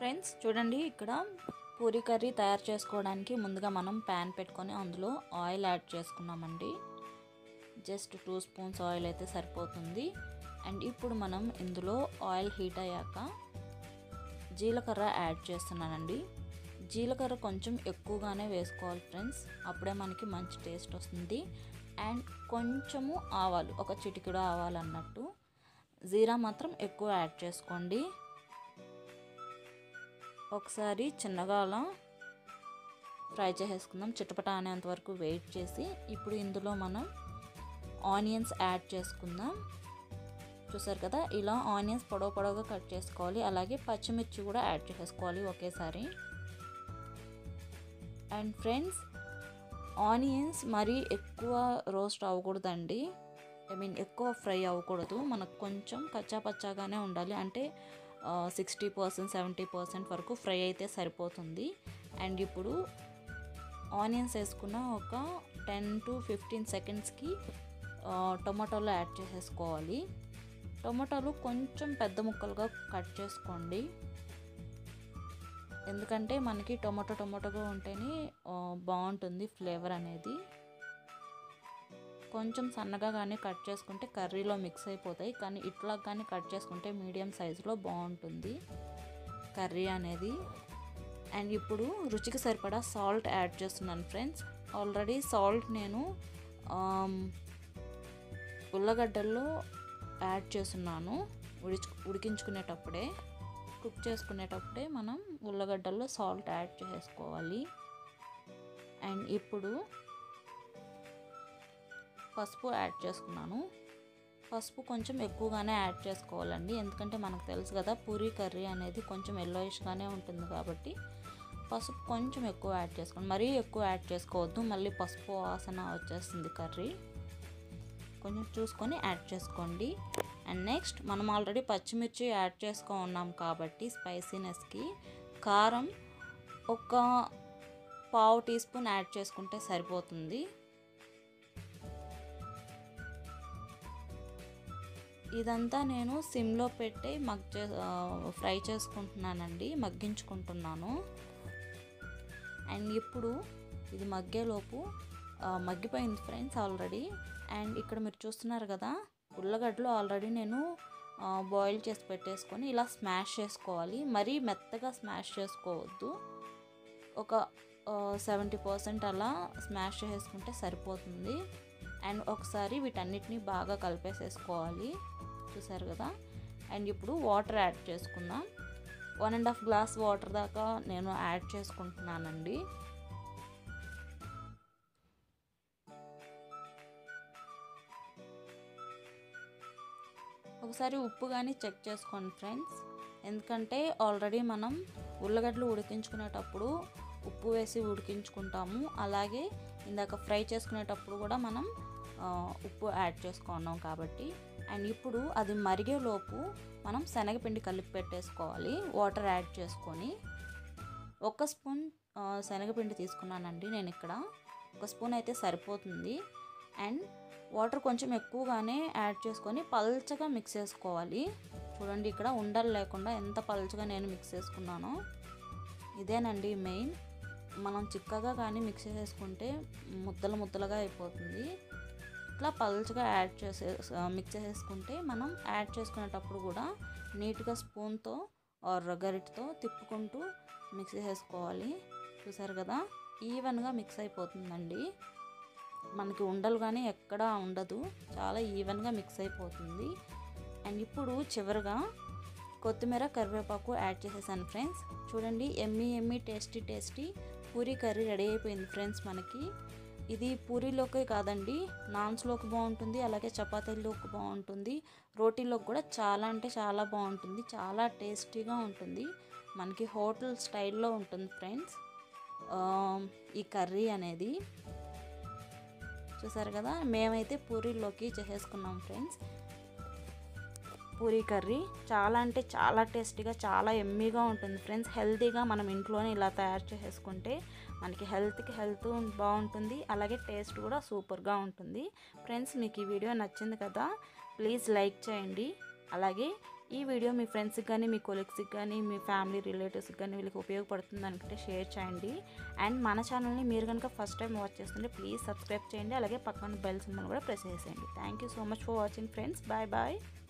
friends చూడండి ఇక్కడ Puri curry తయారు చేసుకోవడానికి ముందుగా మనం ప్యాన్ పెట్టుకొని అందులో ఆయిల్ యాడ్ చేసుకున్నామండి జస్ట్ టూ స్పూన్స్ ఆయిల్ అయితే సరిపోతుంది అండ్ ఇప్పుడు మనం ఇందులో ఆయిల్ హీట్ అయ్యాక జీలకర్ర యాడ్ చేస్తున్నానండి జీలకర్ర కొంచెం ఎక్కువగానే వేసుకోవాలి ఫ్రెండ్స్ అప్పుడే మనకి మంచి టేస్ట్ వస్తుంది అండ్ కొంచెము ఆవాలు ఒక చిటికెడు ఆవాలు అన్నట్టు జీరా మాత్రం ఎక్కువ యాడ్ చేసుకోండి ఒకసారి చిన్నగా అలా ఫ్రై చేసేసుకుందాం చిటపట అనేంత వరకు వెయిట్ చేసి ఇప్పుడు ఇందులో మనం ఆనియన్స్ యాడ్ చేసుకుందాం చూసారు కదా ఇలా ఆనియన్స్ పొడవు పొడవుగా కట్ చేసుకోవాలి అలాగే పచ్చిమిర్చి కూడా యాడ్ చేసుకోవాలి ఒకేసారి అండ్ ఫ్రెండ్స్ ఆనియన్స్ మరీ ఎక్కువ రోస్ట్ అవ్వకూడదండి ఐ మీన్ ఎక్కువ ఫ్రై అవ్వకూడదు మనకు కొంచెం కచ్చా పచ్చాగానే ఉండాలి అంటే సిక్స్టీ పర్సెంట్ సెవెంటీ పర్సెంట్ వరకు ఫ్రై అయితే సరిపోతుంది అండ్ ఇప్పుడు ఆనియన్స్ వేసుకున్న ఒక టెన్ టు ఫిఫ్టీన్ సెకండ్స్కి టొమాటోలు యాడ్ చేసేసుకోవాలి టొమాటోలు కొంచెం పెద్ద ముక్కలుగా కట్ చేసుకోండి ఎందుకంటే మనకి టొమాటో టొమాటోగా ఉంటేనే బాగుంటుంది ఫ్లేవర్ అనేది కొంచెం సన్నగా కానీ కట్ చేసుకుంటే కర్రీలో మిక్స్ అయిపోతాయి కానీ ఇట్లా కానీ కట్ చేసుకుంటే మీడియం సైజులో బాగుంటుంది కర్రీ అనేది అండ్ ఇప్పుడు రుచికి సరిపడా సాల్ట్ యాడ్ చేస్తున్నాను ఫ్రెండ్స్ ఆల్రెడీ సాల్ట్ నేను ఉల్లగడ్డల్లో యాడ్ చేస్తున్నాను ఉడిచి ఉడికించుకునేటప్పుడే కుక్ చేసుకునేటప్పుడే మనం ఉల్లగడ్డల్లో సాల్ట్ యాడ్ చేసుకోవాలి అండ్ ఇప్పుడు పసుపు యాడ్ చేసుకున్నాను పసుపు కొంచెం ఎక్కువగానే యాడ్ చేసుకోవాలండి ఎందుకంటే మనకు తెలుసు కదా పూరీ కర్రీ అనేది కొంచెం ఎల్లోయిష్గానే ఉంటుంది కాబట్టి పసుపు కొంచెం ఎక్కువ యాడ్ చేసుకోండి మరీ ఎక్కువ యాడ్ చేసుకోవద్దు మళ్ళీ పసుపు వాసన వచ్చేస్తుంది కర్రీ కొంచెం చూసుకొని యాడ్ చేసుకోండి అండ్ నెక్స్ట్ మనం ఆల్రెడీ పచ్చిమిర్చి యాడ్ చేసుకో ఉన్నాం కాబట్టి స్పైసీనెస్కి కారం ఒక పావు టీ స్పూన్ యాడ్ చేసుకుంటే సరిపోతుంది ఇదంతా నేను సిమ్లో పెట్టి మగ్ చే ఫ్రై చేసుకుంటున్నానండి మగ్గించుకుంటున్నాను అండ్ ఇప్పుడు ఇది మగ్గేలోపు మగ్గిపోయింది ఫ్రెండ్స్ ఆల్రెడీ అండ్ ఇక్కడ మీరు చూస్తున్నారు కదా ఉల్లగడ్డలు ఆల్రెడీ నేను బాయిల్ చేసి పెట్టేసుకొని ఇలా స్మాష్ చేసుకోవాలి మరీ మెత్తగా స్మాష్ చేసుకోవద్దు ఒక సెవెంటీ పర్సెంట్ అలా స్మాష్ చేసుకుంటే సరిపోతుంది అండ్ ఒకసారి వీటన్నిటిని బాగా కలిపేసేసుకోవాలి చూసారు కదా అండ్ ఇప్పుడు వాటర్ యాడ్ చేసుకుందాం one and half glass water దాకా నేను యాడ్ చేసుకుంటున్నానండి ఒకసారి ఉప్పు కానీ చెక్ చేసుకోండి ఫ్రెండ్స్ ఎందుకంటే ఆల్రెడీ మనం ఉల్లగడ్డలు ఉడికించుకునేటప్పుడు ఉప్పు వేసి ఉడికించుకుంటాము అలాగే ఇందాక ఫ్రై చేసుకునేటప్పుడు కూడా మనం ఉప్పు యాడ్ చేసుకున్నాం కాబట్టి అండ్ ఇప్పుడు అది మరిగేలోపు మనం శనగపిండి కలిపి పెట్టేసుకోవాలి వాటర్ యాడ్ చేసుకొని ఒక స్పూన్ శనగపిండి తీసుకున్నానండి నేను ఇక్కడ ఒక స్పూన్ అయితే సరిపోతుంది అండ్ వాటర్ కొంచెం ఎక్కువగానే యాడ్ చేసుకొని పల్చగా మిక్స్ చేసుకోవాలి చూడండి ఇక్కడ ఉండలు లేకుండా ఎంత పల్చగా నేను మిక్స్ చేసుకున్నానో ఇదేనండి మెయిన్ మనం చిక్కగా కానీ మిక్స్ చేసుకుంటే ముద్దలు ముద్దలుగా అయిపోతుంది ఇట్లా పల్చగా యాడ్ చేసే మిక్స్ చేసేసుకుంటే మనం యాడ్ చేసుకునేటప్పుడు కూడా నీట్గా స్పూన్తో ఆర్ గరిటతో తిప్పుకుంటూ మిక్స్ చేసుకోవాలి చూసారు కదా ఈవెన్గా మిక్స్ అయిపోతుందండి మనకి ఉండలు కానీ ఎక్కడా ఉండదు చాలా ఈవెన్గా మిక్స్ అయిపోతుంది అండ్ ఇప్పుడు చివరిగా కొత్తిమీర కరివేపాకు యాడ్ చేసేసాను ఫ్రెండ్స్ చూడండి yummy yummy tasty tasty puri curry ready అయిపోయింది ఫ్రెండ్స్ మనకి ఇది పూరీలోకే కాదండి నాన్స్లోకి బాగుంటుంది అలాగే చపాతీలోకి బాగుంటుంది రోటీలోకి కూడా చాలా అంటే చాలా బాగుంటుంది చాలా టేస్టీగా ఉంటుంది మనకి హోటల్ స్టైల్లో ఉంటుంది ఫ్రెండ్స్ ఈ కర్రీ అనేది చూసారు కదా మేమైతే పూరీలోకి చేసేసుకున్నాం ఫ్రెండ్స్ పూరీ కర్రీ చాలా అంటే చాలా టేస్టీగా చాలా ఎమ్మీగా ఉంటుంది ఫ్రెండ్స్ హెల్తీగా మనం ఇంట్లోనే ఇలా తయారు చేసేసుకుంటే మనకి హెల్త్కి హెల్త్ బాగుంటుంది అలాగే టేస్ట్ కూడా సూపర్గా ఉంటుంది ఫ్రెండ్స్ మీకు ఈ వీడియో నచ్చింది కదా ప్లీజ్ లైక్ చేయండి అలాగే ఈ వీడియో మీ ఫ్రెండ్స్కి కానీ మీ కొలీగ్స్కి కానీ మీ ఫ్యామిలీ రిలేటివ్స్కి కానీ వీళ్ళకి ఉపయోగపడుతుంది అనుకుంటే షేర్ చేయండి అండ్ మన ఛానల్ని మీరు కనుక ఫస్ట్ టైం వాచ్ చేస్తుంటే ప్లీజ్ సబ్స్క్రైబ్ చేయండి అలాగే పక్కన బెల్ సింబల్ కూడా ప్రెస్ చేసేయండి thank you so much for watching friends bye bye